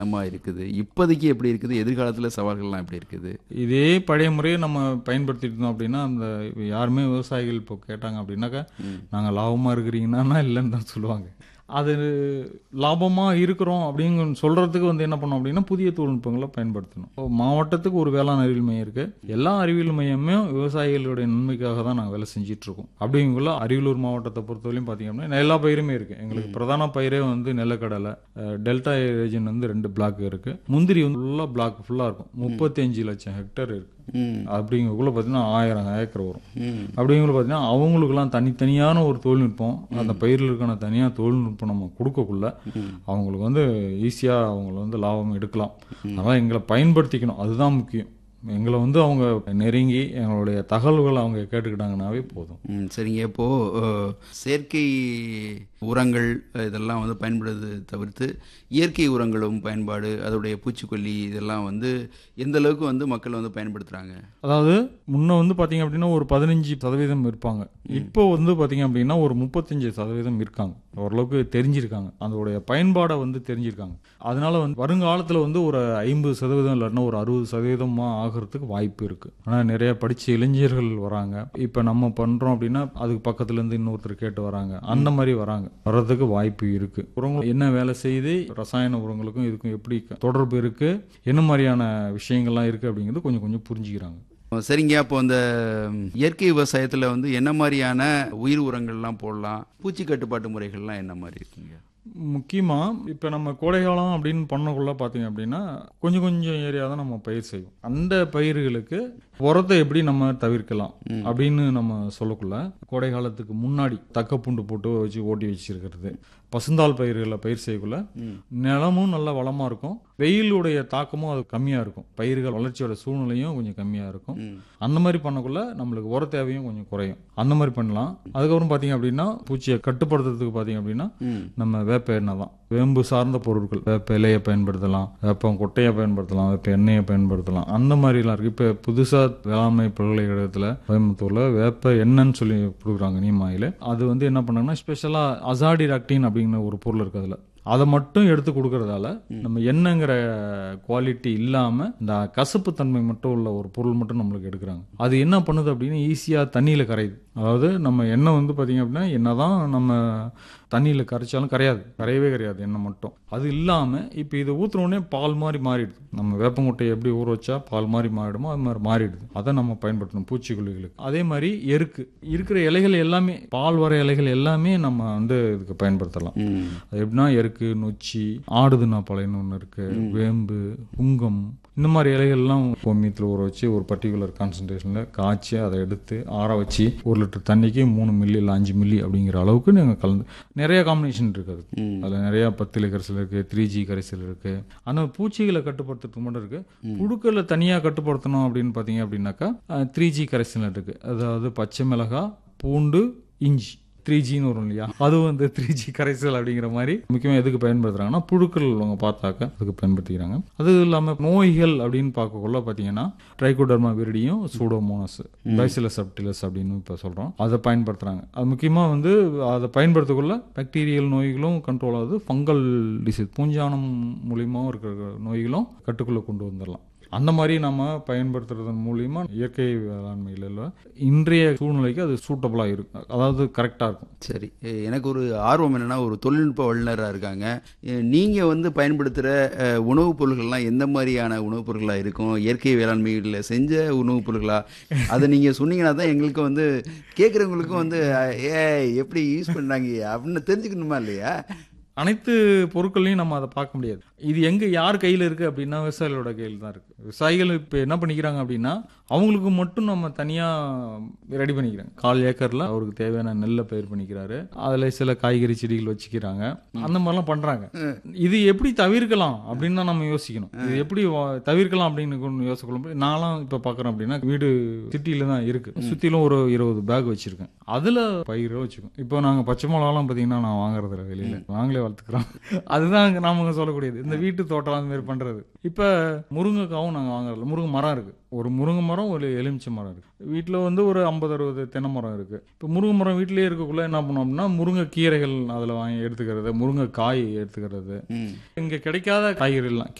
நம்ம இருக்குது இப்போதைக்கு எப்படி இருக்குது எதிர்காலத்தில் சவால்கள்லாம் எப்படி இருக்குது இதே பழைய முறையை நம்ம பயன்படுத்திட்டு இருந்தோம் அப்படின்னா அந்த இப்ப யாருமே விவசாயிகள் இப்போ கேட்டாங்க அப்படின்னாக்கா நாங்கள் லாபமாக இருக்கிறீங்கன்னா இல்லைன்னு தான் சொல்லுவாங்க அது லாபமாக இருக்கிறோம் அப்படின்னு சொல்கிறதுக்கு வந்து என்ன பண்ணோம் அப்படின்னா புதிய தொழில்நுட்பங்களை பயன்படுத்தணும் இப்போ மாவட்டத்துக்கு ஒரு வேளாண் அறிவியல் மையம் இருக்குது எல்லா அறிவியல் மையமும் விவசாயிகளுடைய நன்மைக்காக தான் நாங்கள் வேலை செஞ்சுட்டு இருக்கோம் அப்படிங்குள்ள அரியலூர் மாவட்டத்தை பொறுத்தவரையும் பார்த்தீங்க அப்படின்னா எல்லா பயிருமே இருக்குது எங்களுக்கு பிரதான பயிரே வந்து நிலக்கடலை அஹ், டெல்டா ரீஜன் வந்து ரெண்டு பிளாக் இருக்குது முந்திரி வந்து ஃபுல்லாக பிளாக் ஃபுல்லாக இருக்கும் முப்பத்தஞ்சு லட்சம் ஹெக்டேர் இருக்குது ம் அப்படிங்கக்குள்ள பார்த்தீங்கன்னா ஆயிரம் ஏக்கர் வரும் ம் அப்படிங்குள்ள பார்த்தீங்கன்னா அவங்களுக்குலாம் தனித்தனியான ஒரு தொழில்நுட்பம் அந்த பயிர்களுக்கான தனியாக தொழில்நுட்பம் நம்ம கொடுக்கக்குள்ள அவங்களுக்கு வந்து ஈஸியாக அவங்கள வந்து லாபம் எடுக்கலாம் அதனால் எங்களை பயன்படுத்திக்கணும் அதுதான் முக்கியம் எங்களை வந்து அவங்க நெருங்கி எங்களுடைய தகவல்களை அவங்க கேட்டுக்கிட்டாங்கன்னாவே போதும் ம் சரிங்க இப்போது செயற்கை உரங்கள் இதெல்லாம் வந்து பயன்படுறது தவிர்த்து இயற்கை உரங்களும் பயன்பாடு அதோடைய பூச்சிக்கொல்லி இதெல்லாம் வந்து எந்த அளவுக்கு வந்து மக்கள் வந்து பயன்படுத்துகிறாங்க அதாவது முன்ன வந்து பார்த்தீங்க அப்படின்னா ஒரு பதினஞ்சு சதவீதம் இருப்பாங்க இப்போ வந்து பார்த்தீங்க அப்படின்னா ஒரு முப்பத்தஞ்சு சதவீதம் இருக்காங்க ஓரளவுக்கு தெரிஞ்சிருக்காங்க அதோடைய பயன்பாடை வந்து தெரிஞ்சிருக்காங்க அதனால வந்து வருங்காலத்தில் வந்து ஒரு ஐம்பது சதவீதம் இல்லைன்னா ஒரு அறுபது சதவீதமாக ஆகிறதுக்கு வாய்ப்பு இருக்கு ஆனால் நிறைய படிச்ச இளைஞர்கள் வராங்க இப்போ நம்ம பண்ணுறோம் அப்படின்னா அதுக்கு பக்கத்துல இருந்து இன்னொருத்தர் கேட்டு வராங்க அந்த மாதிரி வராங்க வர்றதுக்கு வாய்ப்பு இருக்கு உரங்கள் என்ன வேலை செய்யுது ரசாயன உரங்களுக்கும் இதுக்கும் எப்படி தொடர்பு இருக்கு என்ன மாதிரியான விஷயங்கள்லாம் இருக்கு அப்படிங்கிறது கொஞ்சம் கொஞ்சம் புரிஞ்சுக்கிறாங்க சரிங்க அப்போ அந்த இயற்கை விவசாயத்தில் வந்து என்ன மாதிரியான உயிர் உரங்கள்லாம் போடலாம் பூச்சி கட்டுப்பாட்டு முறைகள்லாம் என்ன மாதிரி இருக்குங்க முக்கியமாக இப்போ நம்ம கோடைக்காலம் அப்படின்னு பண்ணக்குள்ள பார்த்தீங்க அப்படின்னா கொஞ்சம் கொஞ்சம் ஏரியா தான் நம்ம பயிர் செய்வோம் அந்த பயிர்களுக்கு உரத்தை எப்படி நம்ம தவிர்க்கலாம் அப்படின்னு நம்ம சொல்லக்குள்ள கோடை காலத்துக்கு முன்னாடி தக்க பூண்டு போட்டு வச்சு ஓட்டி வச்சிருக்கிறது பசுந்தாள் பயிர்களில் பயிர் செய்யக்குள்ள நிலமும் நல்ல வளமாக இருக்கும் வெயிலுடைய தாக்கமும் அது கம்மியாக இருக்கும் பயிர்கள் வளர்ச்சியோட சூழ்நிலையும் கொஞ்சம் கம்மியாக இருக்கும் அந்த மாதிரி பண்ணக்குள்ள நம்மளுக்கு உர தேவையும் கொஞ்சம் குறையும் அந்த மாதிரி பண்ணலாம் அதுக்கப்புறம் பார்த்தீங்க அப்படின்னா பூச்சியை கட்டுப்படுத்துறதுக்கு பார்த்தீங்க அப்படின்னா நம்ம வேப்ப எண்ணெய் தான் வேம்பு சார்ந்த பொருட்கள் வேப்ப இலையை பயன்படுத்தலாம் வேப்பம் கொட்டையை பயன்படுத்தலாம் வேப்ப எண்ணெயை பயன்படுத்தலாம் அந்த மாதிரிலாம் இருக்கு இப்போ புதுசாக வேளாண்மை பல்கலைக்கழகத்தில் கோயம்புத்தூர்ல வேப்ப எண்ணெய்ன்னு சொல்லி கொடுக்குறாங்க நீமாயில் அது வந்து என்ன பண்ணாங்கன்னா ஸ்பெஷலாக அசாடிராக்டின் அப்படிங்கிற ஒரு பொருள் இருக்கு அதில் அதை மட்டும் எடுத்து கொடுக்கறதால நம்ம எண்ணெய்ங்கிற குவாலிட்டி இல்லாம இந்த கசப்பு தன்மை மட்டும் உள்ள ஒரு பொருள் மட்டும் நம்மளுக்கு எடுக்கிறாங்க அது என்ன பண்ணுது அப்படின்னா ஈஸியா தண்ணியில கரையுது அதாவது நம்ம எண்ணெய் வந்து பாத்தீங்க அப்படின்னா என்னதான் நம்ம தண்ணியில கரைச்சாலும் கரையாது கரையவே கரையாது எண்ணெய் மட்டும் அது இல்லாம இப்போ இதை ஊத்துன உடனே பால் மாதிரி மாறிடுது நம்ம வேப்பங்குட்டையை எப்படி ஊற வச்சா பால் மாதிரி மாறிடுமோ அது மாதிரி மாறிடுது அதை நம்ம பயன்படுத்தணும் பூச்சிக்கொல்லிகளுக்கு அதே மாதிரி எருக்கு இருக்கிற இலைகள் எல்லாமே பால் வர இலைகள் எல்லாமே நம்ம வந்து இதுக்கு பயன்படுத்தலாம் அது எப்படின்னா எருக்கு நொச்சி ஆடுதுனா பழையன்னு ஒன்று இருக்கு வேம்பு புங்கம் இந்த மாதிரி இலைகள்லாம் கோமியத்தில் ஊற வச்சு ஒரு பர்டிகுலர் கான்சன்ட்ரேஷனில் காய்ச்சி அதை எடுத்து ஆற வச்சு ஒரு லிட்டர் தண்ணிக்கு மூணு மில்லி இல்லை அஞ்சு மில்லி அப்படிங்கிற அளவுக்கு நீங்கள் கலந்து நிறைய காம்பினேஷன் இருக்கு அது அதில் நிறைய பத்து கரைசல் இருக்கு த்ரீ ஜி கரைசல் இருக்கு ஆனால் பூச்சிகளை கட்டுப்படுத்துறதுக்கு மட்டும் இருக்கு புழுக்களை தனியாக கட்டுப்படுத்தணும் அப்படின்னு பார்த்தீங்க அப்படின்னாக்கா த்ரீ ஜி கரைசல் இருக்கு அதாவது பச்சை மிளகாய் பூண்டு இஞ்சி த்ரீ ஜின்னு வரும் இல்லையா அது வந்து த்ரீ ஜி கரைசல் அப்படிங்கிற மாதிரி முக்கியமாக எதுக்கு பயன்படுத்துறாங்கன்னா புழுக்கள் அவங்க பார்த்தாக்க அதுக்கு பயன்படுத்திக்கிறாங்க அது இல்லாமல் நோய்கள் அப்படின்னு பார்க்கக்குள்ள பார்த்தீங்கன்னா ட்ரைகோடர்மா விரிடியும் சூடோமோனஸ் பைசிலஸ் சப்டிலஸ் அப்படின்னு இப்போ சொல்கிறோம் அதை பயன்படுத்துகிறாங்க அது முக்கியமாக வந்து அதை பயன்படுத்தக்குள்ள பாக்டீரியல் நோய்களும் கண்ட்ரோல் ஆகுது ஃபங்கல் டிசீஸ் பூஞ்சானம் மூலியமாகவும் இருக்கிற நோய்களும் கட்டுக்குள்ளே கொண்டு வந்துடலாம் அந்த மாதிரி நம்ம பயன்படுத்துறதன் மூலியமா இயற்கை வேளாண்மையில இன்றைய சூழ்நிலைக்கு அது சூட்டபிளாக இருக்கும் அதாவது கரெக்டாக இருக்கும் சரி எ- எனக்கு ஒரு ஆர்வம் என்னன்னா ஒரு தொழில்நுட்ப வல்லுநராக இருக்காங்க எ, நீங்க வந்து பயன்படுத்துகிற உணவுப் பொருள்கள்லாம் எந்த மாதிரியான உணவுப் பொருட்களாக இருக்கும் இயற்கை வேளாண்மையில் செஞ்ச உணவுப் பொருட்களா அதை நீங்க சொன்னீங்கன்னா தான் எங்களுக்கு வந்து கேட்குறவங்களுக்கும் வந்து அஹ், ஏய் எப்படி யூஸ் பண்றாங்க அப்படின்னு தெரிஞ்சுக்கணுமா இல்லையா அனைத்து பொருட்களையும் நம்ம அதை பார்க்க முடியாது இது எங்க யார் கையில இருக்கு அப்படின்னா விவசாயிகளோட கையில் தான் இருக்கு விவசாயிகள் இப்போ என்ன பண்ணிக்கிறாங்க அப்படின்னா அவங்களுக்கு மட்டும் நம்ம தனியா ரெடி பண்ணிக்கிறாங்க கால் ஏக்கர்ல அவருக்கு தேவையான நெல்லை பயிர் பண்ணிக்கிறாரு அதுல சில காய்கறி செடிகள் வச்சுக்கிறாங்க அந்த மாதிரிலாம் பண்றாங்க இது எப்படி தவிர்க்கலாம் அப்படின்னு தான் நம்ம யோசிக்கணும் இது எப்படி வா- தவிர்க்கலாம் அப்படின்னு கொண்டு யோசிக்கணும் நான்லாம் இப்ப பாக்குறேன் அப்படின்னா வீடு சிட்டியில தான் இருக்கு சுத்திலும் ஒரு இருபது பேக் வச்சிருக்கேன் அதுல பயிரை வச்சுக்கோம் இப்போ நாங்க பச்சை மிளகாலாம் பாத்தீங்கன்னா நான் வாங்குறது இல்ல வெளியில நாங்களே வளர்த்துக்கிறோம் அதுதான் நாம சொல்லக்கூடியது இந்த இந்த வீட்டு தோட்டம் அந்த மாதிரி பண்றது இப்ப முருங்கைக்காவும் நாங்க வாங்குறதில்ல முருங்கை மரம் இருக்கு ஒரு முருங்கை மரம் ஒரு எலுமிச்சை மரம் இருக்கு வீட்டுல வந்து ஒரு ஐம்பது அறுபது தென்னை மரம் இருக்கு இப்போ முருங்கை மரம் வீட்டிலேயே இருக்கக்குள்ள என்ன பண்ணோம் அப்படின்னா முருங்கை கீரைகள் அதுல வாங்கி எடுத்துக்கிறது முருங்கை காய் எடுத்துக்கிறது ம் இங்க கிடைக்காத காய்கறிகள்லாம்